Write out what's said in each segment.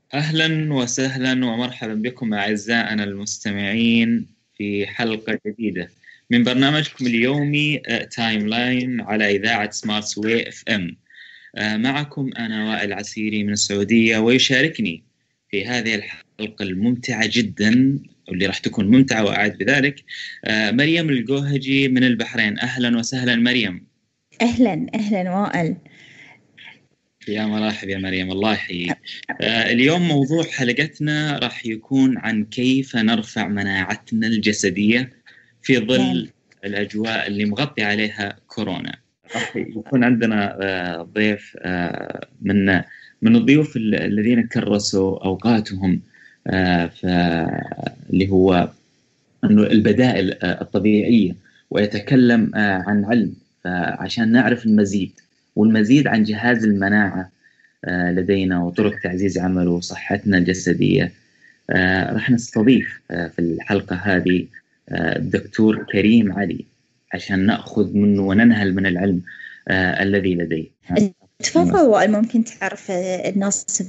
أهلا وسهلا ومرحبا بكم أعزائنا المستمعين في حلقة جديدة من برنامجكم اليومي تايم لاين على إذاعة سمارت سوي اف ام معكم أنا وائل عسيري من السعودية ويشاركني في هذه الحلقة الممتعة جدا واللي راح تكون ممتعة وأعد بذلك آه، مريم الجوهجي من البحرين أهلا وسهلا مريم أهلا أهلا وائل يا مرحبا يا مريم الله يحييك آه اليوم موضوع حلقتنا راح يكون عن كيف نرفع مناعتنا الجسدية في ظل نعم. الأجواء اللي مغطي عليها كورونا راح يكون عندنا آه ضيف آه من من الضيوف الذين كرسوا أوقاتهم آه اللي هو انه البدائل آه، الطبيعيه ويتكلم آه، عن علم فعشان نعرف المزيد والمزيد عن جهاز المناعة آه، لدينا وطرق تعزيز عمله وصحتنا الجسدية آه، راح نستضيف آه، في الحلقة هذه الدكتور كريم علي عشان نأخذ منه وننهل من العلم الذي لديه تفضل ممكن تعرف الناس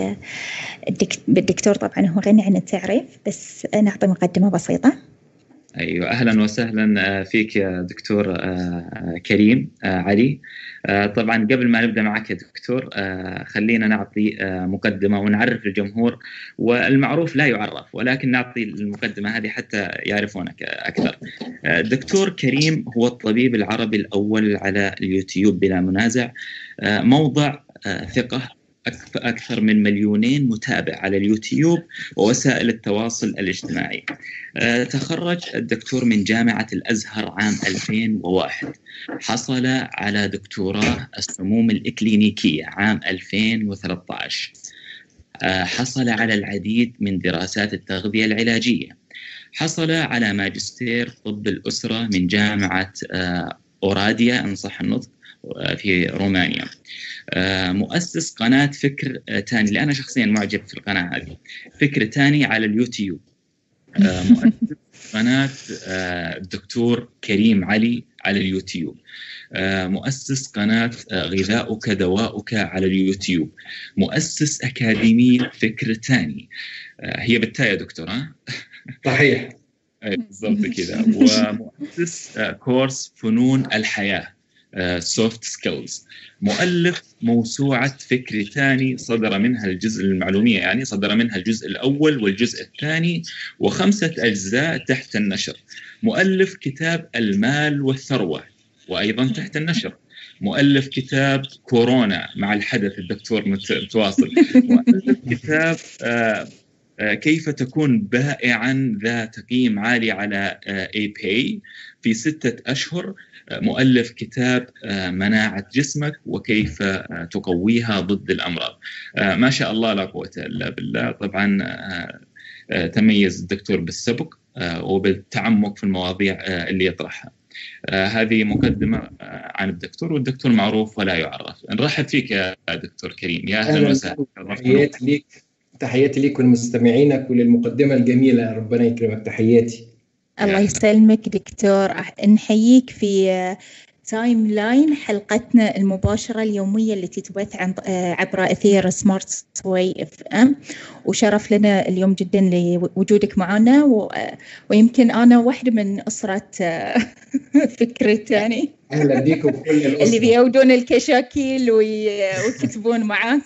بالدكتور طبعا هو غني عن التعريف بس نعطي مقدمة بسيطة ايوه اهلا وسهلا فيك يا دكتور كريم علي آه، طبعا قبل ما نبدا معك يا دكتور آه، خلينا نعطي آه، مقدمه ونعرف الجمهور والمعروف لا يعرف ولكن نعطي المقدمه هذه حتى يعرفونك اكثر. الدكتور كريم هو الطبيب العربي الاول على اليوتيوب بلا منازع موضع ثقه أكثر من مليونين متابع على اليوتيوب ووسائل التواصل الاجتماعي آه، تخرج الدكتور من جامعة الأزهر عام 2001 حصل على دكتوراه السموم الإكلينيكية عام 2013 آه، حصل على العديد من دراسات التغذية العلاجية حصل على ماجستير طب الأسرة من جامعة آه، أوراديا إن صح النطق في رومانيا آه، مؤسس قناه فكر تاني اللي انا شخصيا معجب في القناه هذه فكر تاني على اليوتيوب آه، مؤسس قناه آه، الدكتور كريم علي على اليوتيوب مؤسس قناة غذاؤك دواؤك على اليوتيوب مؤسس أكاديمية فكر تاني هي بالتاء يا دكتور ها؟ صحيح بالضبط كذا ومؤسس كورس فنون الحياة سوفت سكيلز مؤلف موسوعة فكر ثاني صدر منها الجزء المعلومية يعني صدر منها الجزء الأول والجزء الثاني وخمسة أجزاء تحت النشر مؤلف كتاب المال والثروة وأيضا تحت النشر مؤلف كتاب كورونا مع الحدث الدكتور متواصل مؤلف كتاب آه آه كيف تكون بائعا ذا تقييم عالي على اي آه باي في ستة أشهر مؤلف كتاب آه، مناعة جسمك وكيف آه، تقويها ضد الأمراض آه، ما شاء الله لا قوة إلا بالله طبعا تميز الدكتور بالسبق وبالتعمق في المواضيع اللي يطرحها هذه مقدمة عن الدكتور والدكتور معروف ولا يعرف نرحب فيك يا دكتور كريم يا أهلا وسهلا تحياتي ليك تحياتي ليك ولمستمعينك وللمقدمة الجميلة ربنا يكرمك تحياتي الله يسلمك دكتور نحييك في تايم لاين حلقتنا المباشرة اليومية التي تبث عن عبر أثير سمارت سوي اف ام وشرف لنا اليوم جدا لوجودك معنا و... ويمكن أنا واحدة من أسرة فكرة تاني أهلا بكم كل الأسرة اللي بيودون الكشاكيل وي... ويكتبون معاك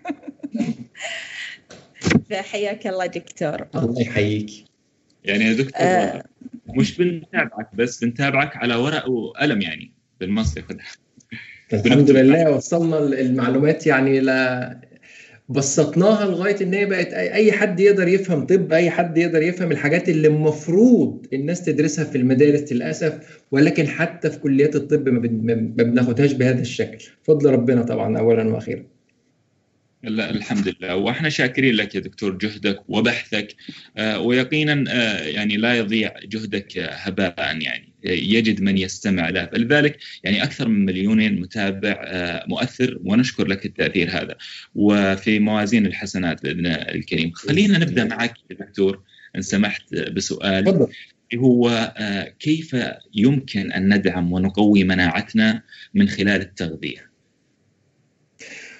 فحياك الله دكتور الله يحييك يعني يا دكتور آه مش بنتابعك بس بنتابعك على ورق وقلم يعني بالمصري خدها الحمد لله وصلنا المعلومات يعني ل بسطناها لغايه ان هي بقت اي حد يقدر يفهم طب اي حد يقدر يفهم الحاجات اللي المفروض الناس تدرسها في المدارس للاسف ولكن حتى في كليات الطب ما بناخدهاش بهذا الشكل فضل ربنا طبعا اولا واخيرا لا الحمد لله واحنا شاكرين لك يا دكتور جهدك وبحثك آه، ويقينا آه، يعني لا يضيع جهدك هباء يعني يجد من يستمع له فلذلك يعني اكثر من مليونين متابع آه، مؤثر ونشكر لك التاثير هذا وفي موازين الحسنات باذن الكريم خلينا نبدا معك يا دكتور ان سمحت بسؤال هو كيف يمكن ان ندعم ونقوي مناعتنا من خلال التغذيه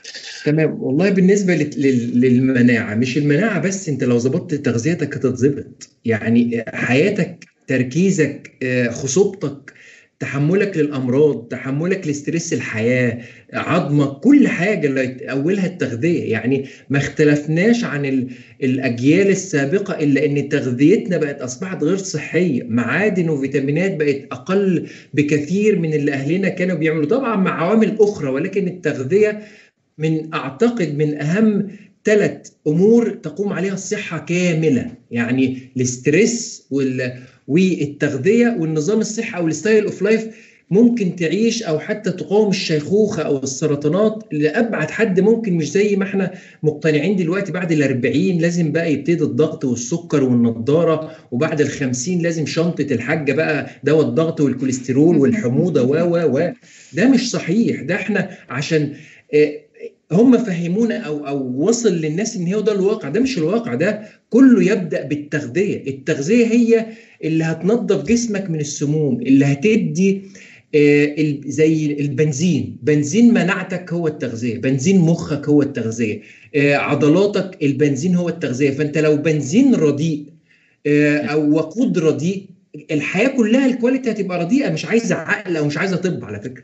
تمام والله بالنسبه للمناعه مش المناعه بس انت لو ظبطت تغذيتك هتتظبط يعني حياتك تركيزك آه، خصوبتك تحملك للامراض تحملك لستريس الحياه عظمك كل حاجه اللي اولها التغذيه يعني ما اختلفناش عن الاجيال السابقه الا ان تغذيتنا بقت اصبحت غير صحيه معادن وفيتامينات بقت اقل بكثير من اللي اهلنا كانوا بيعملوا طبعا مع عوامل اخرى ولكن التغذيه من اعتقد من اهم ثلاث امور تقوم عليها الصحه كامله يعني الاسترس وال والتغذيه والنظام الصحي او الستايل اوف لايف ممكن تعيش او حتى تقاوم الشيخوخه او السرطانات لابعد حد ممكن مش زي ما احنا مقتنعين دلوقتي بعد ال 40 لازم بقى يبتدي الضغط والسكر والنضاره وبعد ال 50 لازم شنطه الحاجه بقى دواء الضغط والكوليسترول والحموضه و و و ده مش صحيح ده احنا عشان آه، هم فهمونا او او وصل للناس ان هو ده الواقع ده مش الواقع ده كله يبدا بالتغذيه التغذيه هي اللي هتنظف جسمك من السموم اللي هتدي آه زي البنزين بنزين مناعتك هو التغذيه بنزين مخك هو التغذيه آه عضلاتك البنزين هو التغذيه فانت لو بنزين رديء آه او وقود رديء الحياه كلها الكواليتي هتبقى رديئه مش عايزه عقل او مش عايزه طب على فكره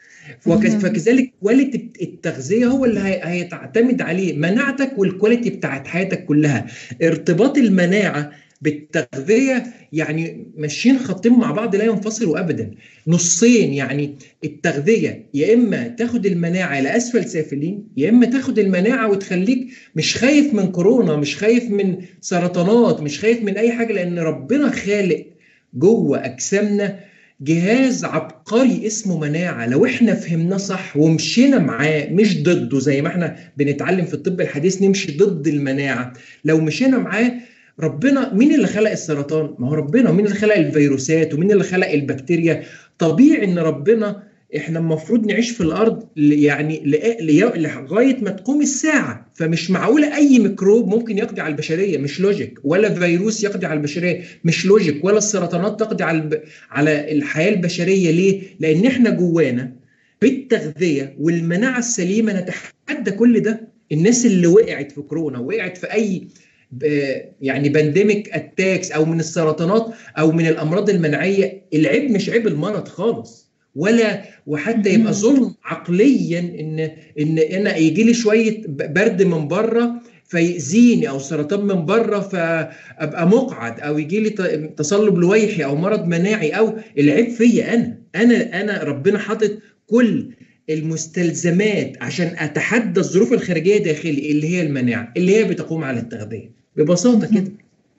فكذلك كواليتي التغذيه هو اللي هيتعتمد عليه مناعتك والكواليتي بتاعت حياتك كلها ارتباط المناعه بالتغذيه يعني ماشيين خطين مع بعض لا ينفصلوا ابدا نصين يعني التغذيه يا اما تاخد المناعه الى اسفل سافلين يا اما تاخد المناعه وتخليك مش خايف من كورونا مش خايف من سرطانات مش خايف من اي حاجه لان ربنا خالق جوه اجسامنا جهاز عبقري اسمه مناعة لو احنا فهمناه صح ومشينا معاه مش ضده زي ما احنا بنتعلم في الطب الحديث نمشي ضد المناعة لو مشينا معاه ربنا مين اللي خلق السرطان؟ ما هو ربنا مين اللي خلق الفيروسات ومين اللي خلق البكتيريا؟ طبيعي ان ربنا احنا المفروض نعيش في الارض يعني لغايه ما تقوم الساعه فمش معقوله اي ميكروب ممكن يقضي على البشريه مش لوجيك ولا فيروس يقضي على البشريه مش لوجيك ولا السرطانات تقضي على على الحياه البشريه ليه؟ لان احنا جوانا بالتغذيه والمناعه السليمه نتحدى كل ده الناس اللي وقعت في كورونا وقعت في اي يعني بانديميك اتاكس او من السرطانات او من الامراض المناعيه العيب مش عيب المرض خالص ولا وحتى يبقى ظلم عقليا ان ان انا يجي لي شويه برد من بره فيأذيني او سرطان من بره فابقى مقعد او يجي لي تصلب لويحي او مرض مناعي او العيب فيا انا انا انا ربنا حاطط كل المستلزمات عشان اتحدى الظروف الخارجيه داخلي اللي هي المناعه اللي هي بتقوم على التغذيه ببساطه كده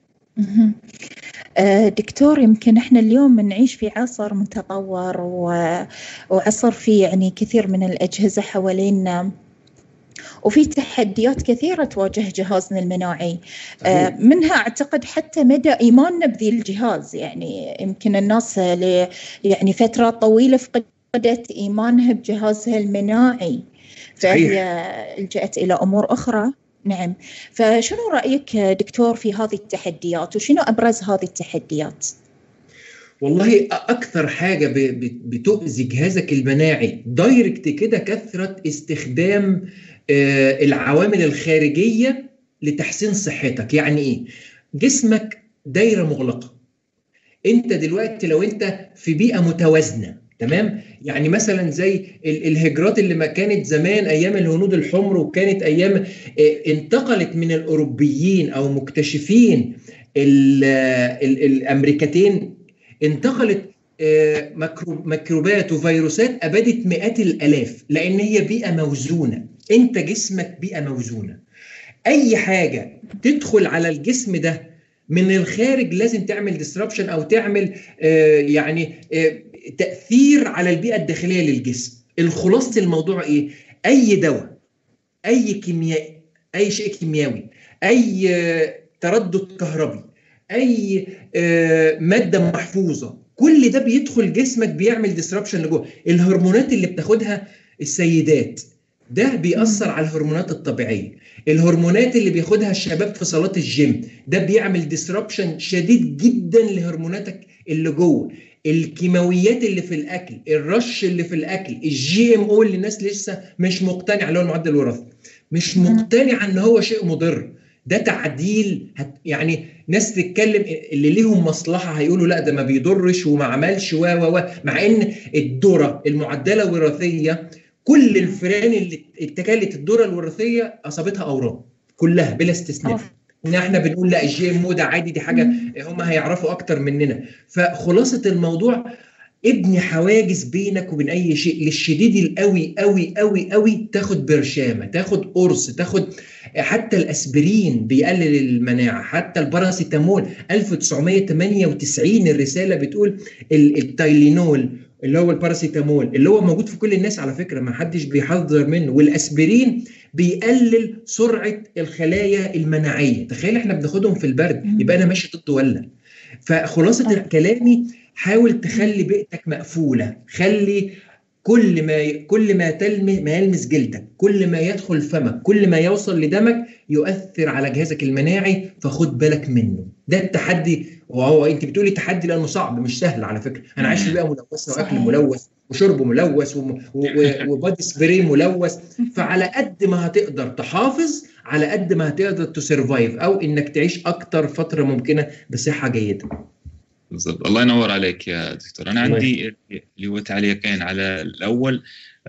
آه، دكتور يمكن احنا اليوم نعيش في عصر متطور وعصر فيه يعني كثير من الأجهزة حوالينا وفي تحديات كثيرة تواجه جهازنا المناعي آه، منها أعتقد حتى مدى إيماننا بذي الجهاز يعني يمكن الناس يعني فترات طويلة فقدت إيمانها بجهازها المناعي فهي لجأت إلى أمور أخرى نعم فشنو رأيك دكتور في هذه التحديات وشنو أبرز هذه التحديات؟ والله اكثر حاجه بتؤذي جهازك المناعي دايركت كده كثره استخدام آه، العوامل الخارجيه لتحسين صحتك يعني ايه جسمك دايره مغلقه انت دلوقتي لو انت في بيئه متوازنه تمام يعني مثلا زي الهجرات اللي ما كانت زمان ايام الهنود الحمر وكانت ايام آه، انتقلت من الاوروبيين او مكتشفين الامريكتين انتقلت آه، ميكروبات وفيروسات ابادت مئات الالاف لان هي بيئه موزونه انت جسمك بيئه موزونه اي حاجه تدخل على الجسم ده من الخارج لازم تعمل ديسربشن او تعمل آه، يعني تاثير على البيئه الداخليه للجسم الخلاصه الموضوع ايه اي دواء اي كيمياء اي شيء كيميائي اي تردد كهربي اي آه، ماده محفوظه كل ده بيدخل جسمك بيعمل ديسربشن لجوه الهرمونات اللي بتاخدها السيدات ده بيأثر على الهرمونات الطبيعية الهرمونات اللي بياخدها الشباب في صالات الجيم ده بيعمل ديسربشن شديد جدا لهرموناتك اللي جوه الكيماويات اللي في الاكل الرش اللي في الاكل الجي ام او اللي الناس لسه مش مقتنعه اللي هو المعدل الوراثي مش مقتنعه ان هو شيء مضر ده تعديل هت يعني ناس تتكلم اللي ليهم مصلحه هيقولوا لا ده ما بيضرش وما عملش و و و مع ان الذره المعدله وراثيه كل الفئران اللي اتكلت الذره الوراثيه اصابتها اورام كلها بلا استثناء ان احنا بنقول لا الجي ام ده عادي دي حاجه هم هيعرفوا اكتر مننا فخلاصه الموضوع ابني حواجز بينك وبين اي شيء للشديد القوي قوي قوي قوي تاخد برشامه تاخد قرص تاخد حتى الاسبرين بيقلل المناعه حتى الباراسيتامول 1998 الرساله بتقول التايلينول اللي هو الباراسيتامول اللي هو موجود في كل الناس على فكره ما حدش بيحذر منه والاسبرين بيقلل سرعه الخلايا المناعيه تخيل احنا بناخدهم في البرد يبقى انا ماشي ضد ولا فخلاصه كلامي حاول تخلي بيئتك مقفوله خلي كل ما كل ما تلمس ما يلمس جلدك كل ما يدخل فمك كل ما يوصل لدمك يؤثر على جهازك المناعي فخد بالك منه ده التحدي وهو انت بتقولي تحدي لانه صعب مش سهل على فكره انا عايش في بيئه ملوثه واكل ملوث وشرب ملوث وبادي سبراي ملوث فعلى قد ما هتقدر تحافظ على قد ما هتقدر تسرفايف او انك تعيش اكتر فتره ممكنه بصحه جيده بالضبط الله ينور عليك يا دكتور انا عندي اللي هو تعليقين على الاول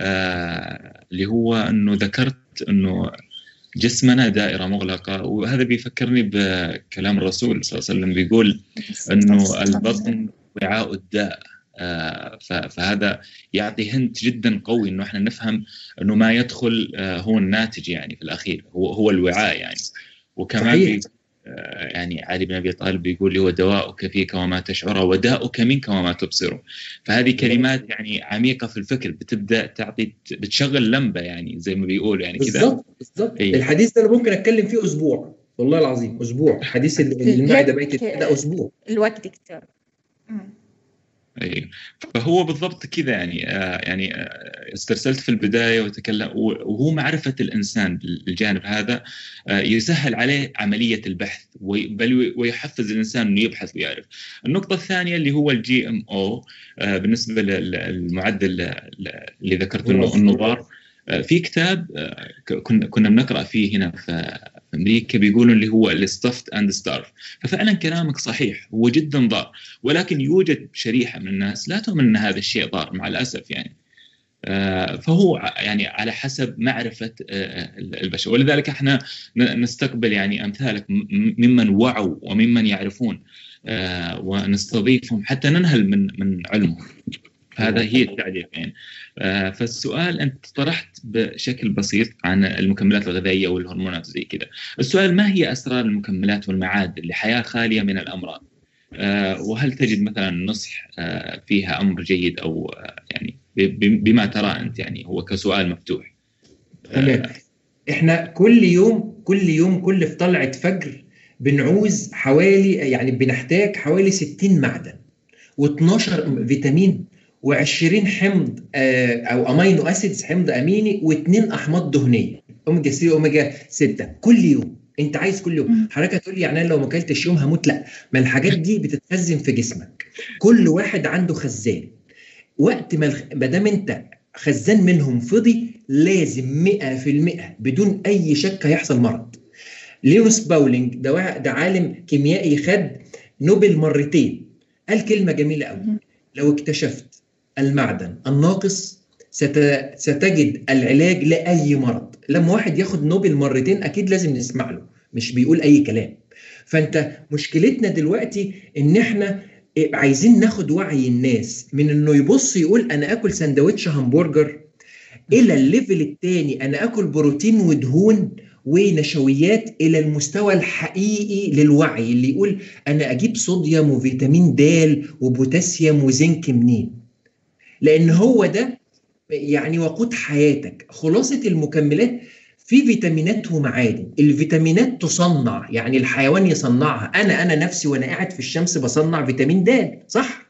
آه اللي هو انه ذكرت انه جسمنا دائره مغلقه وهذا بيفكرني بكلام الرسول صلى الله عليه وسلم بيقول انه البطن وعاء الداء آه فهذا يعطي هنت جدا قوي انه احنا نفهم انه ما يدخل آه هو الناتج يعني في الاخير هو هو الوعاء يعني وكمان يعني علي بن ابي طالب بيقول لي هو دواؤك فيك وما تشعره وداؤك منك وما تبصره فهذه كلمات يعني عميقه في الفكر بتبدا تعطي بتشغل لمبه يعني زي ما بيقول يعني كذا بالظبط بالظبط إيه. الحديث ده انا ممكن اتكلم فيه اسبوع والله العظيم اسبوع حديث المعده بيت ده اسبوع الوقت دكتور اي فهو بالضبط كذا يعني آه يعني آه استرسلت في البدايه وتكلم وهو معرفه الانسان بالجانب هذا آه يسهل عليه عمليه البحث بل ويحفز الانسان انه يبحث ويعرف. النقطه الثانيه اللي هو الجي ام او بالنسبه للمعدل اللي ذكرت انه انه ضار في كتاب كنا كنا بنقرا فيه هنا في امريكا بيقولوا اللي هو الستفت اند ستارف ففعلا كلامك صحيح هو جدا ضار ولكن يوجد شريحه من الناس لا تؤمن ان هذا الشيء ضار مع الاسف يعني فهو يعني على حسب معرفه البشر ولذلك احنا نستقبل يعني امثالك ممن وعوا وممن يعرفون ونستضيفهم حتى ننهل من من علمهم هذا هي التعليق يعني فالسؤال انت طرحت بشكل بسيط عن المكملات الغذائيه والهرمونات وزي كذا السؤال ما هي اسرار المكملات والمعادن لحياه خاليه من الامراض وهل تجد مثلا نصح فيها امر جيد او يعني بما ترى انت يعني هو كسؤال مفتوح تمام احنا كل يوم كل يوم كل في طلعه فجر بنعوز حوالي يعني بنحتاج حوالي 60 معدن و12 فيتامين و20 حمض او امينو اسيدز حمض اميني واثنين احماض دهنيه اوميجا 3 اوميجا 6 كل يوم انت عايز كل يوم حضرتك هتقول لي يعني انا لو ما اكلتش يوم هموت لا ما الحاجات دي بتتخزن في جسمك كل واحد عنده خزان وقت ما ما دام انت خزان منهم فضي لازم 100% بدون اي شك هيحصل مرض لينوس باولينج ده ده عالم كيميائي خد نوبل مرتين قال كلمه جميله قوي لو اكتشفت المعدن الناقص ست... ستجد العلاج لاي مرض لما واحد ياخد نوبل مرتين اكيد لازم نسمع له مش بيقول اي كلام فانت مشكلتنا دلوقتي ان احنا عايزين ناخد وعي الناس من انه يبص يقول انا اكل سندوتش همبرجر الى الليفل الثاني انا اكل بروتين ودهون ونشويات الى المستوى الحقيقي للوعي اللي يقول انا اجيب صوديوم وفيتامين د وبوتاسيوم وزنك منين لان هو ده يعني وقود حياتك خلاصه المكملات في فيتامينات ومعادن الفيتامينات تصنع يعني الحيوان يصنعها انا انا نفسي وانا قاعد في الشمس بصنع فيتامين د صح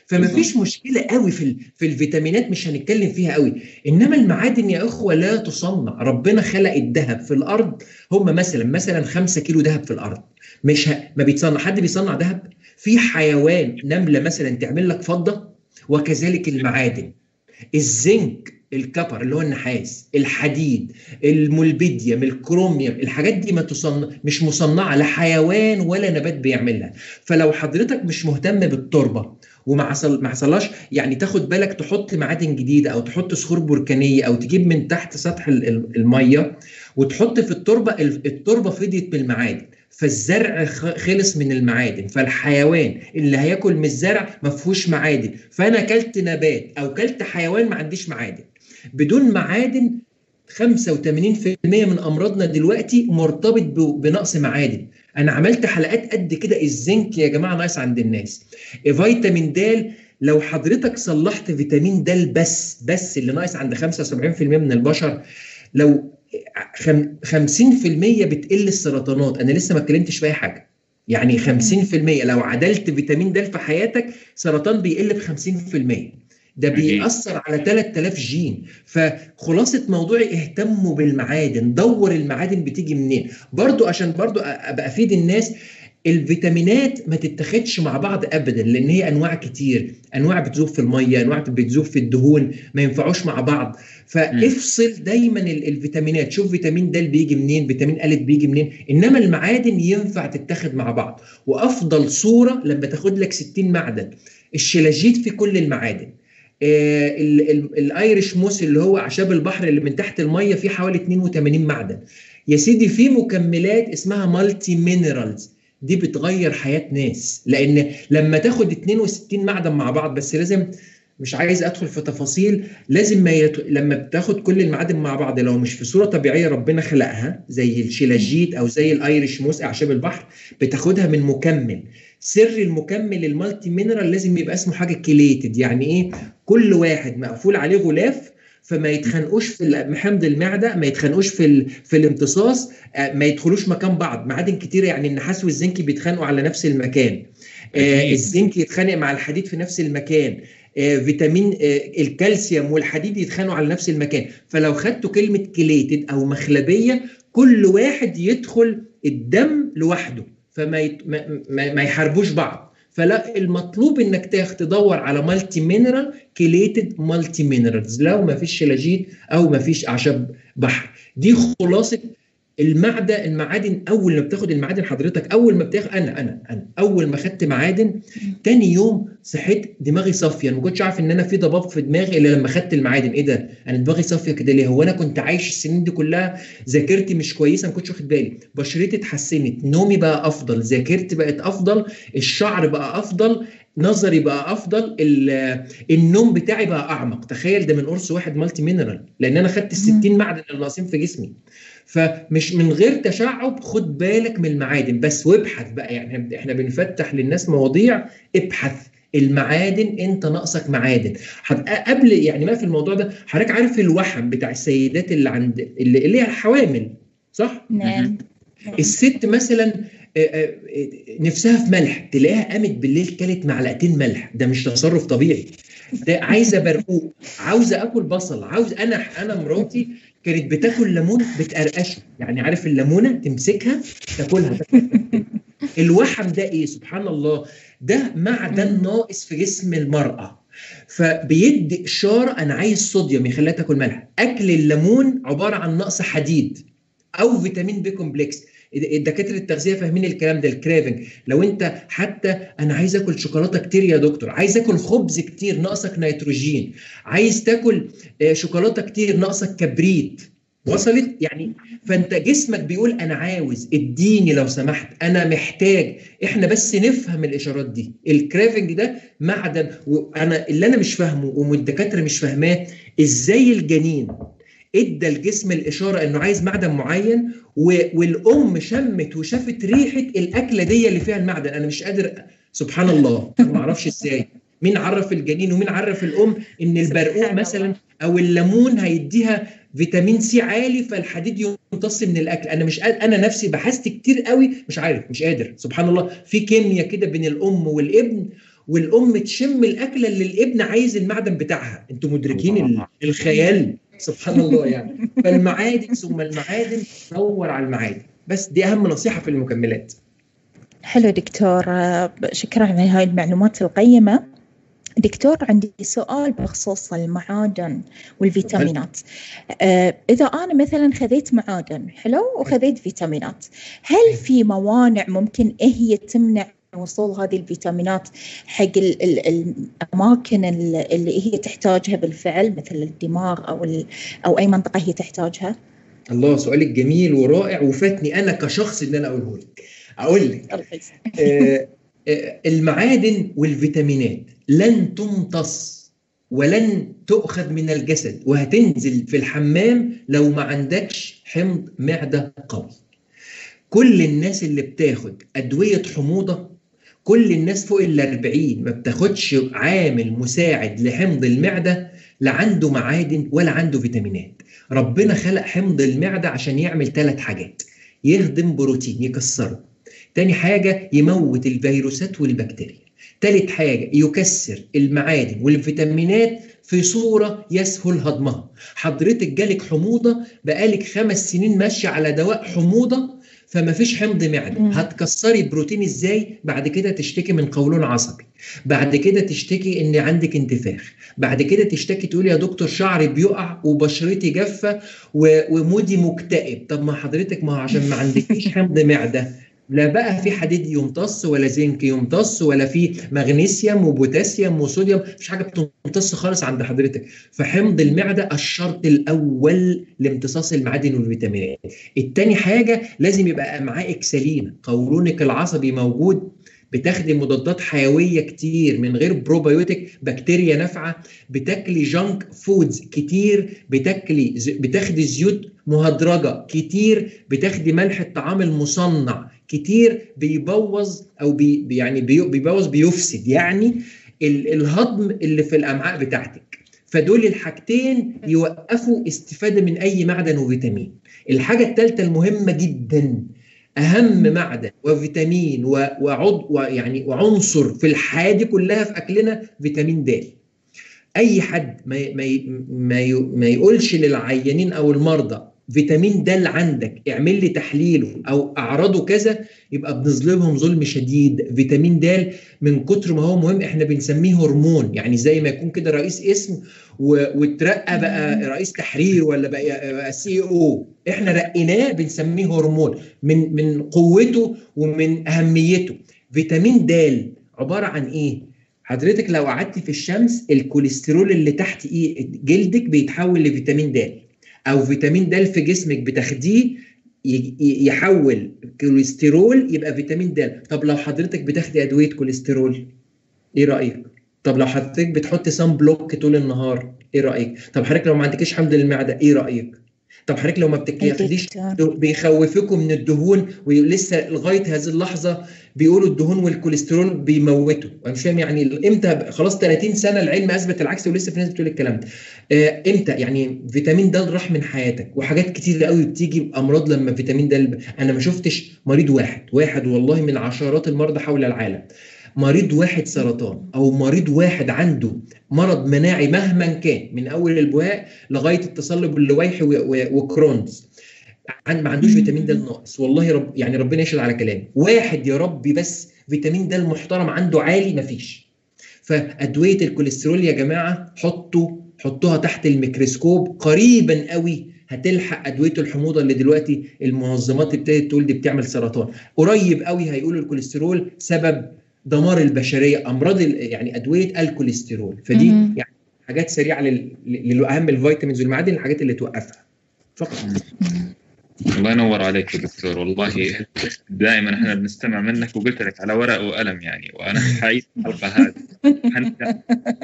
فما فيش مشكله قوي في في الفيتامينات مش هنتكلم فيها قوي انما المعادن يا اخوه لا تصنع ربنا خلق الذهب في الارض هم مثلا مثلا 5 كيلو ذهب في الارض مش ه... ما بيتصنع حد بيصنع ذهب في حيوان نمله مثلا تعمل لك فضه وكذلك المعادن الزنك الكبر اللي هو النحاس الحديد المولبيديوم الكروميوم الحاجات دي ما تصنع مش مصنعه لا حيوان ولا نبات بيعملها فلو حضرتك مش مهتم بالتربه وما حصل ما حصلهاش يعني تاخد بالك تحط معادن جديده او تحط صخور بركانيه او تجيب من تحت سطح الميه وتحط في التربه التربه فضيت بالمعادن فالزرع خلص من المعادن فالحيوان اللي هياكل من الزرع ما فيهوش معادن فانا اكلت نبات او كلت حيوان ما عنديش معادن بدون معادن 85% من امراضنا دلوقتي مرتبط بنقص معادن انا عملت حلقات قد كده الزنك يا جماعه ناقص عند الناس فيتامين د لو حضرتك صلحت فيتامين د بس بس اللي ناقص عند 75% من البشر لو 50% بتقل السرطانات انا لسه ما اتكلمتش في اي حاجه يعني 50% لو عدلت فيتامين د في حياتك سرطان بيقل ب 50% ده بيأثر على 3000 جين فخلاصة موضوعي اهتموا بالمعادن دور المعادن بتيجي منين برضو عشان برضو ابقى افيد الناس الفيتامينات ما تتاخدش مع بعض ابدا لان هي انواع كتير انواع بتذوب في الميه انواع بتذوب في الدهون ما ينفعوش مع بعض فافصل دايما الفيتامينات شوف فيتامين د بيجي منين فيتامين ا بيجي منين انما المعادن ينفع تتاخد مع بعض وافضل صوره لما تاخد لك 60 معدن الشلاجيت في كل المعادن آه الايرش موس اللي هو اعشاب البحر اللي من تحت الميه فيه حوالي 82 معدن يا سيدي في مكملات اسمها مالتي مينرالز دي بتغير حياه ناس لان لما تاخد 62 معدن مع بعض بس لازم مش عايز ادخل في تفاصيل لازم ما يت... لما بتاخد كل المعادن مع بعض لو مش في صوره طبيعيه ربنا خلقها زي الشيلاجيت او زي الايرش موس اعشاب البحر بتاخدها من مكمل سر المكمل المالتي مينرال لازم يبقى اسمه حاجه كليتد يعني ايه كل واحد مقفول عليه غلاف فما يتخانقوش في حمض المعده ما يتخانقوش في ال... في الامتصاص ما يدخلوش مكان بعض معادن كتير يعني النحاس والزنك بيتخانقوا على نفس المكان آه الزنك يتخانق مع الحديد في نفس المكان آه فيتامين آه الكالسيوم والحديد يتخانقوا على نفس المكان فلو خدتوا كلمه كليتد او مخلبيه كل واحد يدخل الدم لوحده فما يت... ما... ما... ما يحاربوش بعض فلا المطلوب انك تدور على مالتي مينرال كليتد مالتي مينرالز لو ما فيش شلاجيت او ما فيش اعشاب بحر دي خلاصه المعدة المعادن اول ما بتاخد المعادن حضرتك اول ما بتاخد انا انا انا اول ما خدت معادن تاني يوم صحيت دماغي صافيه ما كنتش عارف ان انا في ضباب في دماغي الا لما خدت المعادن ايه ده انا دماغي صافيه كده ليه هو انا كنت عايش السنين دي كلها ذاكرتي مش كويسه ما كنتش واخد بالي بشرتي اتحسنت نومي بقى افضل ذاكرتي بقت افضل الشعر بقى افضل نظري بقى افضل النوم بتاعي بقى اعمق تخيل ده من قرص واحد مالتي مينرال لان انا خدت ال 60 معدن اللي ناقصين في جسمي فمش من غير تشعب خد بالك من المعادن بس وابحث بقى يعني احنا بنفتح للناس مواضيع ابحث المعادن انت ناقصك معادن قبل يعني ما في الموضوع ده حضرتك عارف الوحم بتاع السيدات اللي عند اللي, اللي هي الحوامل صح؟ نعم الست مثلا نفسها في ملح تلاقيها قامت بالليل كلت معلقتين ملح ده مش تصرف طبيعي ده عايزه برقوق عاوزه اكل بصل عاوز انا انا مراتي كانت بتاكل ليمون بتقرقشه يعني عارف الليمونه تمسكها تاكلها الوحم ده ايه سبحان الله ده معدن ناقص في جسم المراه فبيدي اشاره انا عايز صوديوم يخليها تاكل ملح اكل الليمون عباره عن نقص حديد او فيتامين بي كومبلكس الدكاتره التغذيه فاهمين الكلام ده الكرافنج لو انت حتى انا عايز اكل شوكولاته كتير يا دكتور عايز اكل خبز كتير ناقصك نيتروجين عايز تاكل شوكولاته كتير ناقصك كبريت وصلت يعني فانت جسمك بيقول انا عاوز اديني لو سمحت انا محتاج احنا بس نفهم الاشارات دي الكرافنج ده معدن وانا اللي انا مش فاهمه والدكاتره مش فاهماه ازاي الجنين ادى الجسم الاشاره انه عايز معدن معين والام شمت وشافت ريحه الاكله دي اللي فيها المعدن انا مش قادر سبحان الله ما اعرفش ازاي مين عرف الجنين ومين عرف الام ان البرقوق مثلا او الليمون هيديها فيتامين سي عالي فالحديد يمتص من الاكل انا مش قادر انا نفسي بحثت كتير قوي مش عارف مش قادر سبحان الله في كيمياء كده بين الام والابن والام تشم الاكله اللي الابن عايز المعدن بتاعها انتوا مدركين ال- الخيال سبحان الله يعني فالمعادن ثم المعادن دور على المعادن بس دي اهم نصيحه في المكملات حلو دكتور آه، شكرا على هاي المعلومات القيمة دكتور عندي سؤال بخصوص المعادن والفيتامينات آه، إذا أنا مثلا خذيت معادن حلو وخذيت فيتامينات هل في موانع ممكن إيه هي تمنع وصول هذه الفيتامينات حق ال- ال- الأماكن ال- اللي هي تحتاجها بالفعل مثل الدماغ أو ال- أو أي منطقة هي تحتاجها؟ الله سؤالك جميل ورائع وفاتني انا كشخص ان انا اقوله لك اقول لك الله يسعدك. آه، آه، المعادن والفيتامينات لن تمتص ولن تؤخذ من الجسد وهتنزل في الحمام لو ما عندكش حمض معدة قوي كل الناس اللي بتاخد أدوية حموضة كل الناس فوق ال 40 ما بتاخدش عامل مساعد لحمض المعدة لا عنده معادن ولا عنده فيتامينات ربنا خلق حمض المعدة عشان يعمل ثلاث حاجات يهضم بروتين يكسره تاني حاجة يموت الفيروسات والبكتيريا تالت حاجة يكسر المعادن والفيتامينات في صورة يسهل هضمها حضرتك جالك حموضة بقالك خمس سنين ماشية على دواء حموضة فما فيش حمض معدة مم. هتكسري بروتين ازاي بعد كده تشتكي من قولون عصبي بعد كده تشتكي ان عندك انتفاخ بعد كده تشتكي تقول يا دكتور شعري بيقع وبشرتي جافة و- ومودي مكتئب طب ما حضرتك ما هو عشان ما عندكيش حمض معدة لا بقى في حديد يمتص ولا زنك يمتص ولا في مغنيسيوم وبوتاسيوم وصوديوم مفيش حاجه بتمتص خالص عند حضرتك فحمض المعده الشرط الاول لامتصاص المعادن والفيتامينات التاني حاجه لازم يبقى امعائك سليمه قولونك العصبي موجود بتاخدي مضادات حيويه كتير من غير بروبيوتيك بكتيريا نافعه بتاكلي جانك فودز كتير بتاكلي ز- بتاخدي زيوت مهدرجه كتير بتاخدي ملح الطعام المصنع كتير بيبوظ او بي يعني بي- بيبوظ بيفسد يعني ال- الهضم اللي في الامعاء بتاعتك فدول الحاجتين يوقفوا استفاده من اي معدن وفيتامين الحاجه الثالثه المهمه جدا اهم معدن وفيتامين و- وعض ويعني وعنصر في الحياه دي كلها في اكلنا فيتامين د اي حد ما ي- ما ي- ما, ي- ما يقولش للعيانين او المرضى فيتامين د اللي عندك اعمل لي تحليله او اعراضه كذا يبقى بنظلمهم ظلم شديد فيتامين د من كتر ما هو مهم احنا بنسميه هرمون يعني زي ما يكون كده رئيس اسم و- واترقى بقى رئيس تحرير ولا بقى, بقى سي او احنا رقيناه بنسميه هرمون من من قوته ومن اهميته فيتامين د عباره عن ايه حضرتك لو قعدتي في الشمس الكوليسترول اللي تحت ايه جلدك بيتحول لفيتامين د او فيتامين د في جسمك بتاخديه ي- ي- يحول كوليسترول يبقى فيتامين د طب لو حضرتك بتاخدي ادويه كوليسترول ايه رايك طب لو حضرتك بتحطي سان بلوك طول النهار ايه رايك طب حضرتك لو ما عندكيش حمض المعده ايه رايك طب حضرتك لو ما بتاخديش دكتور. بيخوفوكم من الدهون ولسه لغايه هذه اللحظه بيقولوا الدهون والكوليسترول بيموتوا انا مش فاهم يعني امتى خلاص 30 سنه العلم اثبت العكس ولسه في ناس بتقول الكلام ده آه امتى يعني فيتامين د راح من حياتك وحاجات كتير قوي بتيجي بامراض لما فيتامين د انا ما شفتش مريض واحد واحد والله من عشرات المرضى حول العالم مريض واحد سرطان او مريض واحد عنده مرض مناعي مهما كان من اول البهاء لغايه التصلب اللويحي و- و- وكرونز عن ما عندوش فيتامين د ناقص والله رب يعني ربنا يشهد على كلامي واحد يا ربي بس فيتامين د المحترم عنده عالي مفيش فادويه الكوليسترول يا جماعه حطوا حطوها تحت الميكروسكوب قريبا قوي هتلحق ادويه الحموضه اللي دلوقتي المنظمات ابتدت تقول دي بتعمل سرطان قريب قوي هيقولوا الكوليسترول سبب دمار البشريه امراض ال- يعني ادويه الكوليسترول فدي مم. يعني حاجات سريعه لل- لاهم الفيتامينز والمعادن الحاجات اللي توقفها فقط الله ينور عليك يا دكتور والله دائما احنا بنستمع منك وقلت لك على ورق وقلم يعني وانا حعيد الحلقه هذه حنبدأ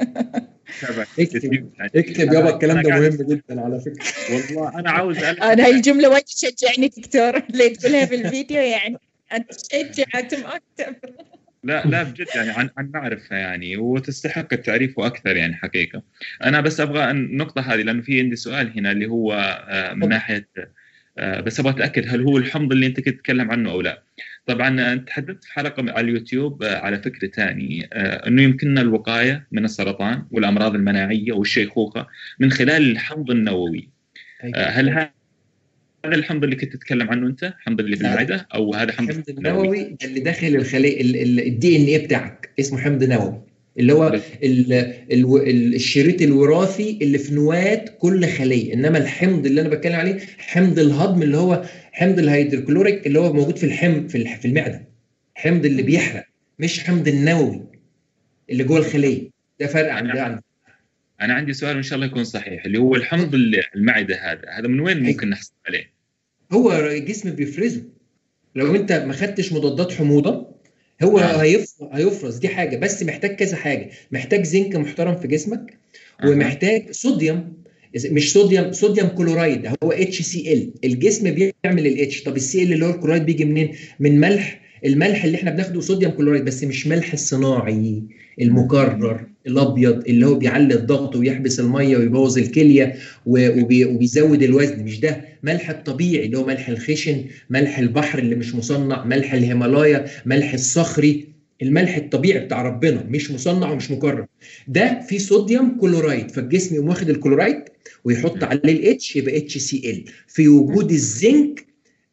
نتابع اكتب كثير يعني. اكتب يابا الكلام أنا ده قاعد- مهم جدا على فكره والله انا عاوز ألف انا هاي الجمله وايد تشجعني دكتور اللي تقولها في الفيديو يعني انا شجعت ما اكتب لا لا بجد يعني عن عن معرفه يعني وتستحق التعريف واكثر يعني حقيقه. انا بس ابغى النقطه هذه لانه في عندي سؤال هنا اللي هو آه، من ناحيه بس ابغى اتاكد هل هو الحمض اللي انت كنت تتكلم عنه او لا طبعا انت تحدثت في حلقه على اليوتيوب على فكره ثاني انه يمكننا الوقايه من السرطان والامراض المناعيه والشيخوخه من خلال الحمض النووي هل هذا الحمض اللي كنت تتكلم عنه انت حمض اللي في المعده او هذا حمض الحمض النووي اللي داخل الخليه الدي ان ايه بتاعك اسمه حمض نووي اللي هو ال ال الشريط الوراثي اللي في نواه كل خليه انما الحمض اللي انا بتكلم عليه حمض الهضم اللي هو حمض الهيدروكلوريك اللي هو موجود في الحم في في المعده حمض اللي بيحرق مش حمض النووي اللي جوه الخليه ده فرق عن ده عن انا عندي سؤال ان شاء الله يكون صحيح اللي هو الحمض المعده هذا هذا من وين ممكن نحصل عليه هو الجسم بيفرزه لو انت ما خدتش مضادات حموضه هو آه. هيفرز دي حاجه بس محتاج كذا حاجه محتاج زنك محترم في جسمك آه. ومحتاج صوديوم مش صوديوم صوديوم كلورايد هو اتش سي ال الجسم بيعمل الاتش طب السي ال اللي هو الكلورايد بيجي منين من ملح الملح اللي احنا بناخده صوديوم كلورايد بس مش ملح الصناعي المكرر الابيض اللي هو بيعلي الضغط ويحبس الميه ويبوظ الكليه وبيزود الوزن مش ده ملح الطبيعي اللي هو ملح الخشن ملح البحر اللي مش مصنع ملح الهيمالايا ملح الصخري الملح الطبيعي بتاع ربنا مش مصنع ومش مكرر ده فيه صوديوم كلورايد فالجسم يقوم واخد الكلورايد ويحط عليه الاتش يبقى اتش سي ال في وجود الزنك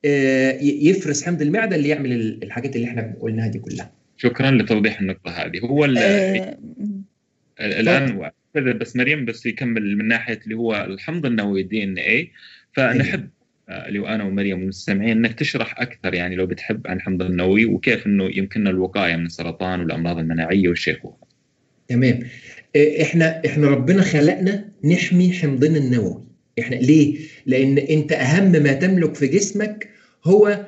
يفرز حمض المعده اللي يعمل الحاجات اللي احنا قلناها دي كلها شكرا لتوضيح النقطه هذه هو أه الان بس مريم بس يكمل من ناحيه اللي هو الحمض النووي دي ان اي فنحب اللي هو انا ومريم والمستمعين انك تشرح اكثر يعني لو بتحب عن الحمض النووي وكيف انه يمكننا الوقايه من السرطان والامراض المناعيه والشيخوخه. تمام احنا احنا ربنا خلقنا نحمي حمضنا النووي احنا ليه؟ لان انت اهم ما تملك في جسمك هو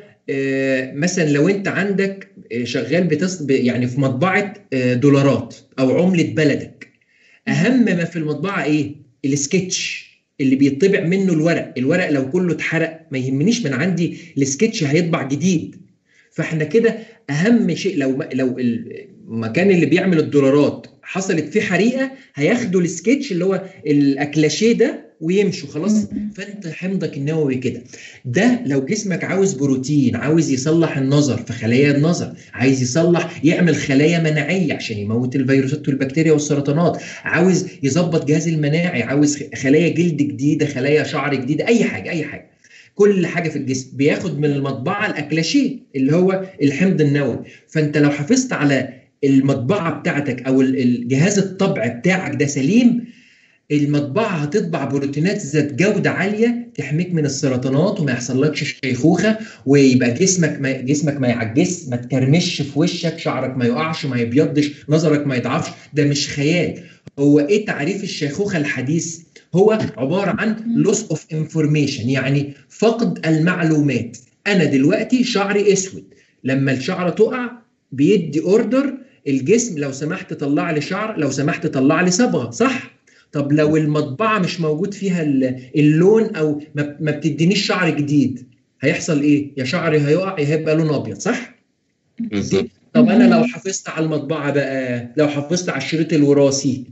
اه مثلا لو انت عندك شغال بتص... يعني في مطبعه دولارات او عمله بلدك اهم ما في المطبعه ايه؟ السكتش اللي بيطبع منه الورق الورق لو كله اتحرق ما يهمنيش من عندي السكتش هيطبع جديد فاحنا كده اهم شيء لو لو المكان اللي بيعمل الدولارات حصلت فيه حريقه هياخدوا السكتش اللي هو الاكلاشيه ده ويمشوا خلاص فانت حمضك النووي كده ده لو جسمك عاوز بروتين عاوز يصلح النظر في خلايا النظر عايز يصلح يعمل خلايا مناعيه عشان يموت الفيروسات والبكتيريا والسرطانات عاوز يظبط جهاز المناعي عاوز خلايا جلد جديده خلايا شعر جديده اي حاجه اي حاجه كل حاجه في الجسم بياخد من المطبعه الاكلاشيه اللي هو الحمض النووي فانت لو حافظت على المطبعه بتاعتك او الجهاز الطبع بتاعك ده سليم المطبعه هتطبع بروتينات ذات جوده عاليه تحميك من السرطانات وما يحصلكش شيخوخه ويبقى جسمك ما جسمك ما يعجزش ما تكرمش في وشك شعرك ما يقعش ما يبيضش نظرك ما يضعفش ده مش خيال هو ايه تعريف الشيخوخه الحديث هو عباره عن لوس اوف انفورميشن يعني فقد المعلومات انا دلوقتي شعري اسود لما الشعره تقع بيدي اوردر الجسم لو سمحت طلع لي شعر لو سمحت طلع لي صبغه صح طب لو المطبعه مش موجود فيها اللون او ما بتدينيش شعر جديد هيحصل ايه يا شعري هيقع يا هيبقى لون ابيض صح بالظبط طب انا لو حافظت على المطبعه بقى لو حافظت على الشريط الوراثي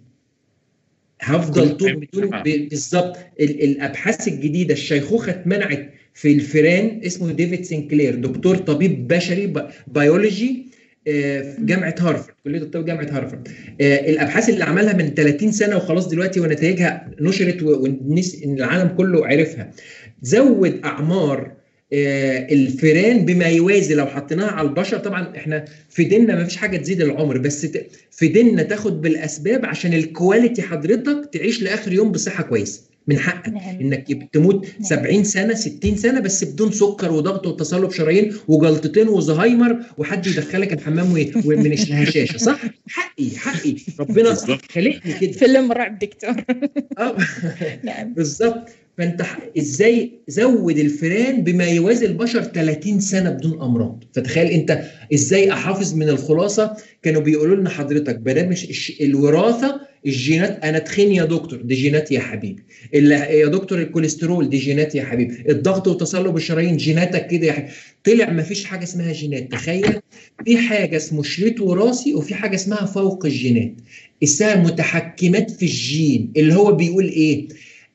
هفضل طول بدون بالظبط الابحاث الجديده الشيخوخه اتمنعت في الفيران اسمه ديفيد سينكلير دكتور طبيب بشري بيولوجي في جامعه هارفارد كليه الطب جامعه هارفارد الابحاث اللي عملها من 30 سنه وخلاص دلوقتي ونتائجها نشرت والناس العالم كله عرفها زود اعمار الفيران بما يوازي لو حطيناها على البشر طبعا احنا في ديننا ما فيش حاجه تزيد العمر بس في ديننا تاخد بالاسباب عشان الكواليتي حضرتك تعيش لاخر يوم بصحه كويسه من حقك نعم. انك تموت نعم. 70 سنه 60 سنه بس بدون سكر وضغط وتصلب شرايين وجلطتين وزهايمر وحد يدخلك الحمام ومن الهشاشه صح؟ حقي حقي ربنا خلقني كده فيلم رعب دكتور اه نعم بالظبط فانت ازاي زود الفئران بما يوازي البشر 30 سنه بدون امراض فتخيل انت ازاي احافظ من الخلاصه كانوا بيقولوا لنا حضرتك برامج الوراثه الجينات انا تخين يا دكتور دي جينات يا حبيبي يا دكتور الكوليسترول دي جينات يا حبيبي الضغط وتصلب الشرايين جيناتك كده يا حبيبي طلع ما فيش حاجه اسمها جينات تخيل في حاجه اسمه شريط وراثي وفي حاجه اسمها فوق الجينات اسمها متحكمات في الجين اللي هو بيقول ايه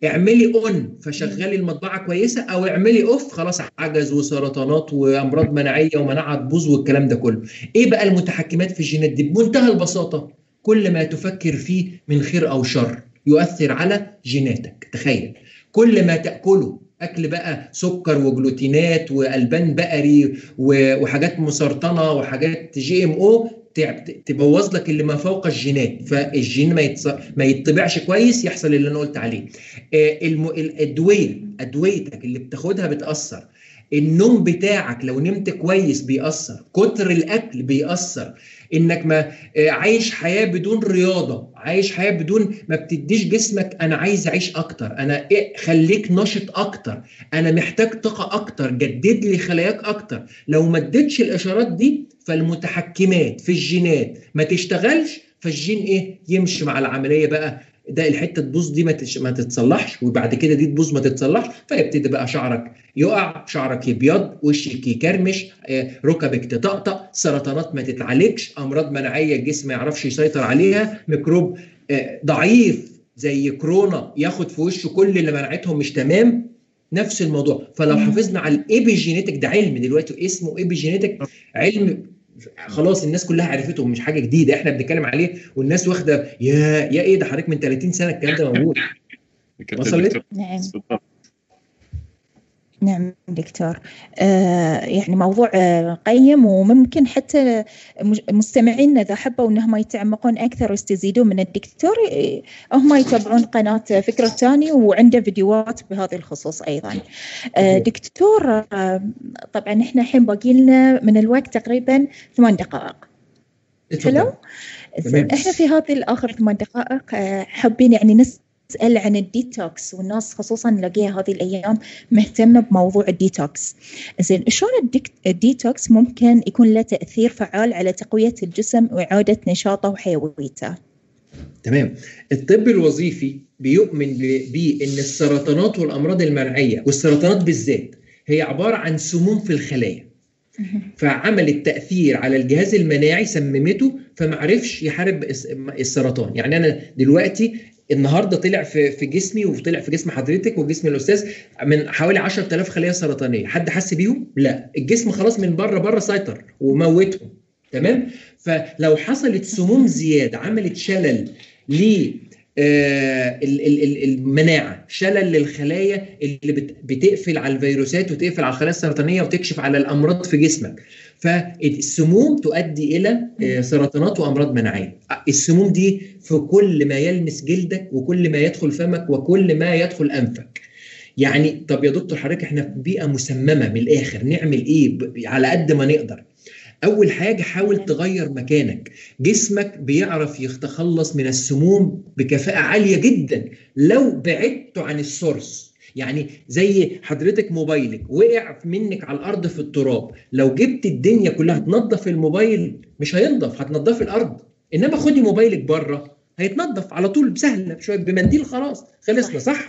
اعملي اون فشغلي المطبعه كويسه او اعملي اوف خلاص عجز وسرطانات وامراض مناعيه ومناعه تبوظ والكلام ده كله ايه بقى المتحكمات في الجينات دي بمنتهى البساطه كل ما تفكر فيه من خير او شر يؤثر على جيناتك تخيل كل ما تاكله اكل بقى سكر وجلوتينات والبان بقري وحاجات مسرطنه وحاجات جي ام او تبوظ لك اللي ما فوق الجينات فالجين ما يتص... ما يطبعش كويس يحصل اللي انا قلت عليه الم... الادويه ادويتك اللي بتاخدها بتاثر النوم بتاعك لو نمت كويس بيأثر كتر الاكل بيأثر انك ما عايش حياه بدون رياضه عايش حياه بدون ما بتديش جسمك انا عايز اعيش اكتر انا إيه خليك نشط اكتر انا محتاج طاقه اكتر جدد لي خلاياك اكتر لو ما اديتش الاشارات دي فالمتحكمات في الجينات ما تشتغلش فالجين ايه يمشي مع العمليه بقى ده الحته تبوظ دي ما, تش... ما تتصلحش وبعد كده دي تبوظ ما تتصلحش فيبتدي بقى شعرك يقع شعرك يبيض وشك يكرمش ركبك تطقطق سرطانات ما تتعالجش امراض مناعيه الجسم ما يعرفش يسيطر عليها ميكروب ضعيف زي كورونا ياخد في وشه كل اللي مناعتهم مش تمام نفس الموضوع فلو حافظنا على الايبيجينيتك ده علم دلوقتي اسمه ايبيجينيتك علم خلاص الناس كلها عرفته مش حاجه جديده احنا بنتكلم عليه والناس واخده يا يا ايه ده حضرتك من 30 سنه الكلام ده موجود وصلت؟ نعم نعم دكتور آه يعني موضوع آه قيم وممكن حتى مستمعينا اذا حبوا انهم يتعمقون اكثر ويستزيدون من الدكتور هم يتابعون قناه فكره ثاني وعنده فيديوهات بهذا الخصوص ايضا آه دكتور آه طبعا احنا الحين باقي لنا من الوقت تقريبا ثمان دقائق حلو؟ احنا في هذه الاخر ثمان دقائق حابين يعني نس نسأل عن الديتوكس والناس خصوصا نلاقيها هذه الأيام مهتمة بموضوع الديتوكس زين شلون الديتوكس ممكن يكون له تأثير فعال على تقوية الجسم وإعادة نشاطه وحيويته تمام الطب الوظيفي بيؤمن بأن السرطانات والأمراض المناعية والسرطانات بالذات هي عبارة عن سموم في الخلايا فعملت تاثير على الجهاز المناعي سممته فمعرفش يحارب السرطان يعني انا دلوقتي النهارده طلع في في جسمي وطلع في جسم حضرتك وجسم الاستاذ من حوالي 10000 خليه سرطانيه حد حس بيهم لا الجسم خلاص من بره بره سيطر وموتهم تمام فلو حصلت سموم زياده عملت شلل ل آه المناعه شلل للخلايا اللي بتقفل على الفيروسات وتقفل على الخلايا السرطانيه وتكشف على الامراض في جسمك فالسموم تؤدي الى سرطانات وامراض مناعيه السموم دي في كل ما يلمس جلدك وكل ما يدخل فمك وكل ما يدخل انفك يعني طب يا دكتور حضرتك احنا في بيئه مسممه من الاخر نعمل ايه على قد ما نقدر اول حاجه حاول تغير مكانك جسمك بيعرف يتخلص من السموم بكفاءه عاليه جدا لو بعدته عن السورس يعني زي حضرتك موبايلك وقع منك على الارض في التراب لو جبت الدنيا كلها تنظف الموبايل مش هينضف هتنضفي الارض انما خدي موبايلك بره هيتنظف على طول بسهله شويه بمنديل خلاص خلصنا صح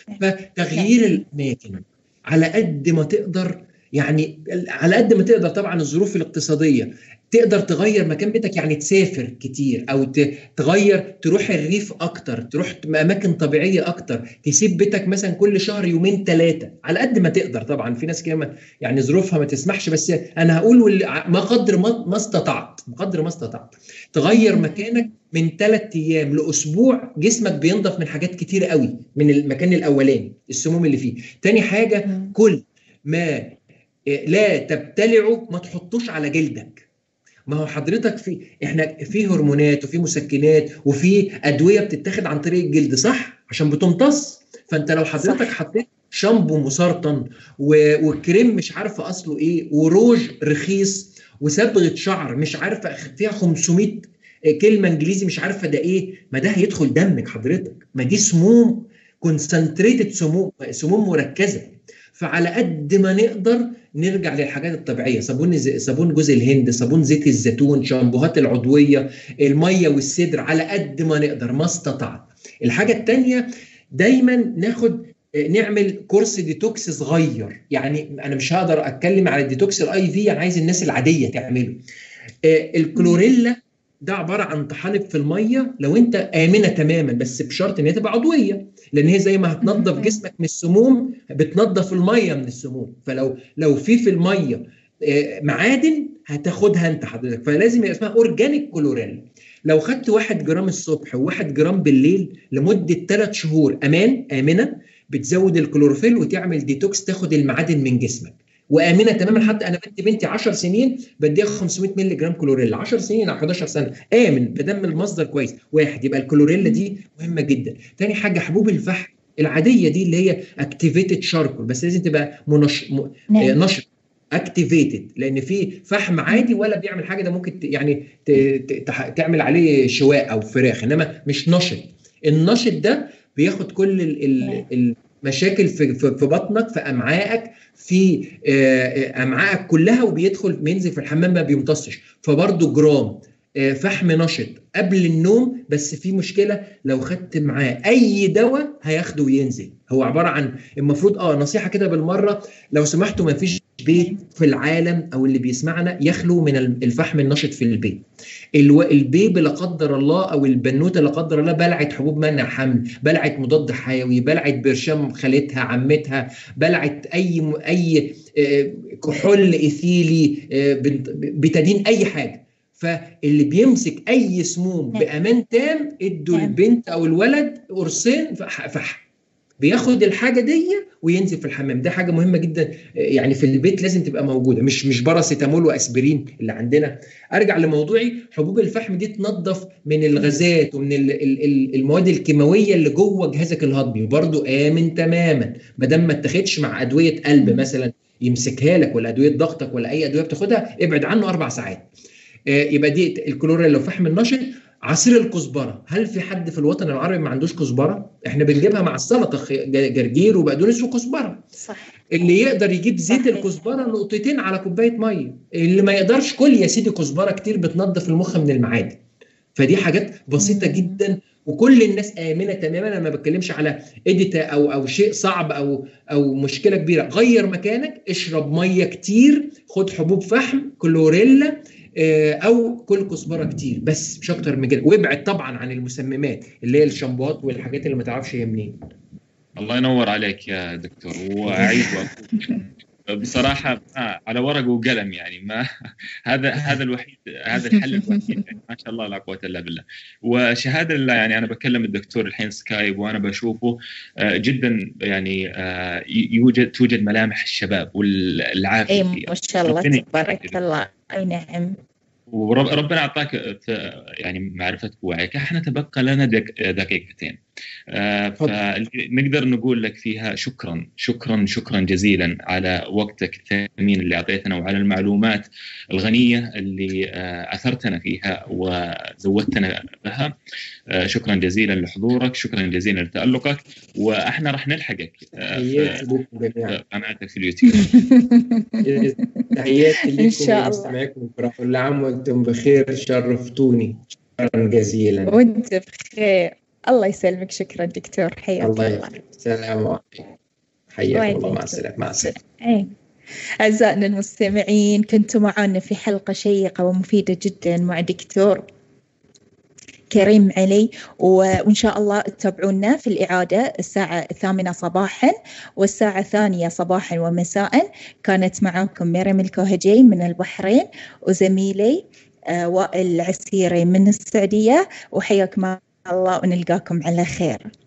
فتغيير الاماكن على قد ما تقدر يعني على قد ما تقدر طبعا الظروف الاقتصاديه تقدر تغير مكان بيتك يعني تسافر كتير او تغير تروح الريف اكتر تروح اماكن طبيعيه اكتر تسيب بيتك مثلا كل شهر يومين ثلاثه على قد ما تقدر طبعا في ناس كده يعني ظروفها ما تسمحش بس انا هقول ما قدر ما استطعت بقدر ما استطعت تغير مكانك من ثلاث ايام لاسبوع جسمك بينضف من حاجات كتير قوي من المكان الاولاني السموم اللي فيه تاني حاجه كل ما لا تبتلعه ما تحطوش على جلدك ما هو حضرتك في احنا في هرمونات وفي مسكنات وفي ادويه بتتاخد عن طريق الجلد صح عشان بتمتص فانت لو حضرتك صح. حطيت شامبو مسرطن و... وكريم مش عارفه اصله ايه وروج رخيص وصبغه شعر مش عارفه فيها 500 كلمه انجليزي مش عارفه ده ايه ما ده هيدخل دمك حضرتك ما دي سموم كونسنتريتد سموم سموم مركزه فعلى قد ما نقدر نرجع للحاجات الطبيعيه صابون صابون جوز الهند صابون زيت الزيتون شامبوهات العضويه الميه والسدر على قد ما نقدر ما استطعت الحاجه الثانيه دايما ناخد نعمل كورس ديتوكس صغير يعني انا مش هقدر اتكلم على الديتوكس الاي في انا عايز الناس العاديه تعمله الكلوريلا ده عباره عن طحالب في الميه لو انت امنه تماما بس بشرط ان هي تبقى عضويه لان هي زي ما هتنظف جسمك من السموم بتنظف الميه من السموم فلو لو في في الميه معادن هتاخدها انت حضرتك فلازم يبقى اسمها اورجانيك كلوريلا لو خدت واحد جرام الصبح وواحد جرام بالليل لمده ثلاث شهور امان امنه بتزود الكلوروفيل وتعمل ديتوكس تاخد المعادن من جسمك وامنه تماما حتى انا بدي بنتي 10 سنين بديها 500 مللي جرام كلوريلا 10 سنين او 11 سنه امن بدم المصدر كويس واحد يبقى الكلوريلا دي مهمه جدا تاني حاجه حبوب الفحم العاديه دي اللي هي اكتيفيتد شاركول بس لازم تبقى منش... م... نشط اكتيفيتد لان في فحم عادي ولا بيعمل حاجه ده ممكن ت... يعني ت... ت... تعمل عليه شواء او فراخ انما مش نشط النشط ده بياخد كل ال... ال... المشاكل في في بطنك في امعائك في امعائك كلها وبيدخل بينزل في الحمام ما بيمتصش فبرضه جرام فحم نشط قبل النوم بس في مشكله لو خدت معاه اي دواء هياخده وينزل هو عباره عن المفروض اه نصيحه كده بالمره لو سمحتوا ما فيش بيت في العالم او اللي بيسمعنا يخلو من الفحم النشط في البيت الو... البيبي لا قدر الله او البنوته لا قدر الله بلعت حبوب منع حمل بلعت مضاد حيوي بلعت برشام خالتها عمتها بلعت اي اي كحول ايثيلي بتدين اي حاجه فاللي بيمسك اي سموم بامان تام ادوا البنت او الولد قرصين فحم بياخد الحاجه دي وينزل في الحمام ده حاجه مهمه جدا يعني في البيت لازم تبقى موجوده مش مش باراسيتامول واسبرين اللي عندنا ارجع لموضوعي حبوب الفحم دي تنظف من الغازات ومن المواد الكيماويه اللي جوه جهازك الهضمي برضو امن تماما ما دام ما اتاخدش مع ادويه قلب مثلا يمسكها لك ولا ادويه ضغطك ولا اي ادويه بتاخدها ابعد عنه اربع ساعات يبقى دي الكلوريلا وفحم النشط عصير الكزبره هل في حد في الوطن العربي ما عندوش كزبره احنا بنجيبها مع السلطه جرجير وبقدونس وكزبره صح اللي يقدر يجيب زيت الكزبره نقطتين على كوبايه ميه اللي ما يقدرش كل يا سيدي كزبره كتير بتنظف المخ من المعادن فدي حاجات بسيطه جدا وكل الناس امنه تماما انا ما بتكلمش على اديتا او او شيء صعب او او مشكله كبيره غير مكانك اشرب ميه كتير خد حبوب فحم كلوريلا او كل كزبره كتير بس مش اكتر من كده وابعد طبعا عن المسممات اللي هي الشامبوات والحاجات اللي ما تعرفش هي منين الله ينور عليك يا دكتور واعيد بصراحه على ورق وقلم يعني ما هذا هذا الوحيد هذا الحل الوحيد يعني ما شاء الله لا قوه الا بالله وشهاده لله يعني انا بكلم الدكتور الحين سكايب وانا بشوفه جدا يعني يوجد توجد ملامح الشباب والعافيه اي ما شاء الله تبارك الله اي نعم وربنا اعطاك يعني معرفتك ووعيك احنا تبقى لنا دقيقتين آه فنقدر نقول لك فيها شكرا شكرا شكرا جزيلا على وقتك الثمين اللي اعطيتنا وعلى المعلومات الغنيه اللي آه اثرتنا فيها وزودتنا بها آه شكرا جزيلا لحضورك شكرا جزيلا لتالقك واحنا راح نلحقك في قناتك في اليوتيوب تحياتي لكم ان شاء الله كل عام وانتم بخير شرفتوني شكرا جزيلا وانت بخير الله يسلمك شكرا دكتور حياك الله يسلمك السلام عليكم حياك الله مع السلامه مع السلامه أي. أعزائنا المستمعين كنتم معنا في حلقة شيقة ومفيدة جدا مع دكتور كريم علي وإن شاء الله تتابعونا في الإعادة الساعة الثامنة صباحا والساعة الثانية صباحا ومساء كانت معكم مريم الكوهجي من البحرين وزميلي وائل العسيري من السعودية وحياكم الله ونلقاكم على خير